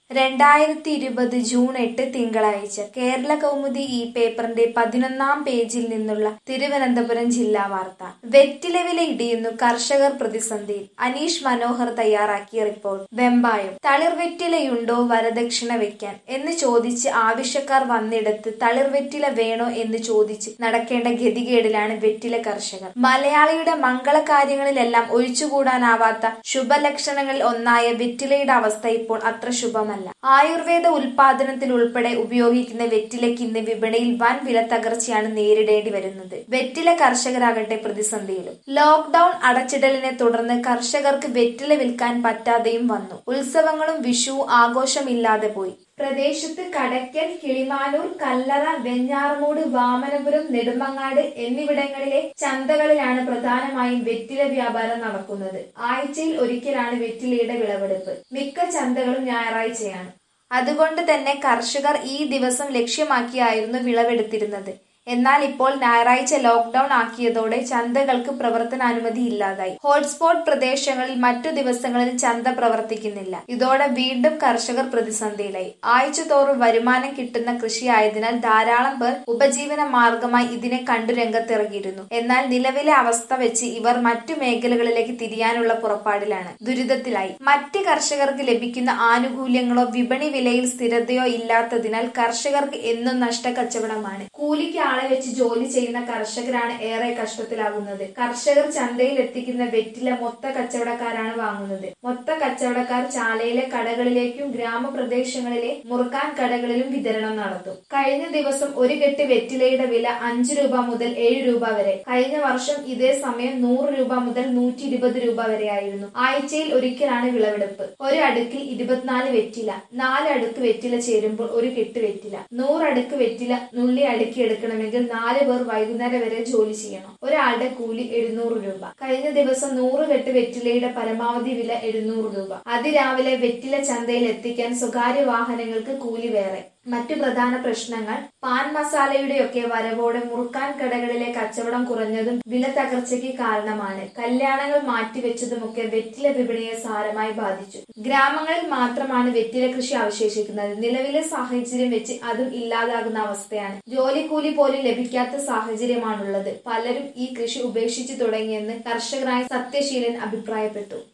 രണ്ടായിരത്തി ഇരുപത് ജൂൺ എട്ട് തിങ്കളാഴ്ച കേരള കൗമുദി ഈ പേപ്പറിന്റെ പതിനൊന്നാം പേജിൽ നിന്നുള്ള തിരുവനന്തപുരം ജില്ലാ വാർത്ത വെറ്റില വില ഇടിയുന്നു കർഷകർ പ്രതിസന്ധിയിൽ അനീഷ് മനോഹർ തയ്യാറാക്കിയ റിപ്പോർട്ട് വെമ്പായം തളിർ വെറ്റിലയുണ്ടോ വരദക്ഷിണ വെക്കാൻ എന്ന് ചോദിച്ച് ആവശ്യക്കാർ വന്നിടത്ത് തളിർ വെറ്റില വേണോ എന്ന് ചോദിച്ച് നടക്കേണ്ട ഗതികേടിലാണ് വെറ്റില കർഷകർ മലയാളിയുടെ മംഗളകാര്യങ്ങളിലെല്ലാം ഒഴിച്ചുകൂടാനാവാത്ത ശുഭലക്ഷണങ്ങളിൽ ഒന്നായ വെറ്റിലയുടെ അവസ്ഥ ഇപ്പോൾ അത്ര ശുഭമല്ല ആയുർവേദ ഉൽപാദനത്തിൽ ഉൾപ്പെടെ ഉപയോഗിക്കുന്ന വെറ്റിലയ്ക്ക് ഇന്ന് വിപണിയിൽ വൻ വില തകർച്ചയാണ് നേരിടേണ്ടി വരുന്നത് വെറ്റില കർഷകരാകട്ടെ പ്രതിസന്ധിയിലും ലോക്ക്ഡൌൺ അടച്ചിടലിനെ തുടർന്ന് കർഷകർക്ക് വെറ്റില വിൽക്കാൻ പറ്റാതെയും വന്നു ഉത്സവങ്ങളും വിഷു ആഘോഷമില്ലാതെ പോയി പ്രദേശത്ത് കടയ്ക്കൽ കിളിമാനൂർ കല്ലറ വെഞ്ഞാറമൂട് വാമനപുരം നെടുമങ്ങാട് എന്നിവിടങ്ങളിലെ ചന്തകളിലാണ് പ്രധാനമായും വെറ്റില വ്യാപാരം നടക്കുന്നത് ആഴ്ചയിൽ ഒരിക്കലാണ് വെറ്റിലയുടെ വിളവെടുപ്പ് മിക്ക ചന്തകളും ഞായറാഴ്ചയാണ് അതുകൊണ്ട് തന്നെ കർഷകർ ഈ ദിവസം ലക്ഷ്യമാക്കിയായിരുന്നു വിളവെടുത്തിരുന്നത് എന്നാൽ ഇപ്പോൾ ഞായറാഴ്ച ലോക്ക്ഡൌൺ ആക്കിയതോടെ ചന്തകൾക്ക് പ്രവർത്തനാനുമതി ഇല്ലാതായി ഹോട്ട്സ്പോട്ട് പ്രദേശങ്ങളിൽ മറ്റു ദിവസങ്ങളിൽ ചന്ത പ്രവർത്തിക്കുന്നില്ല ഇതോടെ വീണ്ടും കർഷകർ പ്രതിസന്ധിയിലായി ആഴ്ചതോറും വരുമാനം കിട്ടുന്ന കൃഷിയായതിനാൽ ധാരാളം പേർ ഉപജീവന മാർഗമായി ഇതിനെ കണ്ടു രംഗത്തിറങ്ങിയിരുന്നു എന്നാൽ നിലവിലെ അവസ്ഥ വെച്ച് ഇവർ മറ്റു മേഖലകളിലേക്ക് തിരിയാനുള്ള പുറപ്പാടിലാണ് ദുരിതത്തിലായി മറ്റ് കർഷകർക്ക് ലഭിക്കുന്ന ആനുകൂല്യങ്ങളോ വിപണി വിലയിൽ സ്ഥിരതയോ ഇല്ലാത്തതിനാൽ കർഷകർക്ക് എന്നും നഷ്ടക്കച്ചവടമാണ് കൂലിക്ക് ആളെ വെച്ച് ജോലി ചെയ്യുന്ന കർഷകരാണ് ഏറെ കഷ്ടത്തിലാകുന്നത് കർഷകർ ചന്തയിൽ എത്തിക്കുന്ന വെറ്റില മൊത്ത കച്ചവടക്കാരാണ് വാങ്ങുന്നത് മൊത്ത കച്ചവടക്കാർ ചാലയിലെ കടകളിലേക്കും ഗ്രാമപ്രദേശങ്ങളിലെ മുറുക്കാൻ കടകളിലും വിതരണം നടത്തും കഴിഞ്ഞ ദിവസം ഒരു കെട്ട് വെറ്റിലയുടെ വില അഞ്ചു രൂപ മുതൽ ഏഴ് രൂപ വരെ കഴിഞ്ഞ വർഷം ഇതേ സമയം നൂറ് രൂപ മുതൽ നൂറ്റി ഇരുപത് രൂപ വരെയായിരുന്നു ആഴ്ചയിൽ ഒരിക്കലാണ് വിളവെടുപ്പ് ഒരു അടുക്കിൽ ഇരുപത്തിനാല് വെറ്റില നാല് അടുക്ക് വെറ്റില ചേരുമ്പോൾ ഒരു കെട്ട് വെറ്റില നൂറ് അടുക്ക് വെറ്റില നുള്ളി അടുക്കി എടുക്കണമെങ്കിൽ നാല് പേർ വൈകുന്നേരം വരെ ജോലി ചെയ്യണം ഒരാളുടെ കൂലി എഴുന്നൂറ് രൂപ കഴിഞ്ഞ ദിവസം നൂറ് കെട്ട് വെറ്റിലയുടെ പരമാവധി വില എഴുന്നൂറ് രൂപ അതിരാവിലെ വെറ്റില ചന്തയിൽ എത്തിക്കാൻ സ്വകാര്യ വാഹനങ്ങൾക്ക് കൂലി വേറെ മറ്റു പ്രധാന പ്രശ്നങ്ങൾ പാൻ മസാലയുടെയൊക്കെ വരവോടെ മുറുക്കാൻ കടകളിലെ കച്ചവടം കുറഞ്ഞതും വില തകർച്ചയ്ക്ക് കാരണമാണ് കല്യാണങ്ങൾ മാറ്റിവെച്ചതുമൊക്കെ വെറ്റില വിപണിയെ സാരമായി ബാധിച്ചു ഗ്രാമങ്ങളിൽ മാത്രമാണ് വെറ്റില കൃഷി അവശേഷിക്കുന്നത് നിലവിലെ സാഹചര്യം വെച്ച് അതും ഇല്ലാതാകുന്ന അവസ്ഥയാണ് ജോലിക്കൂലി പോലും ലഭിക്കാത്ത സാഹചര്യമാണുള്ളത് പലരും ഈ കൃഷി ഉപേക്ഷിച്ചു തുടങ്ങിയെന്ന് കർഷകനായ സത്യശീലൻ അഭിപ്രായപ്പെട്ടു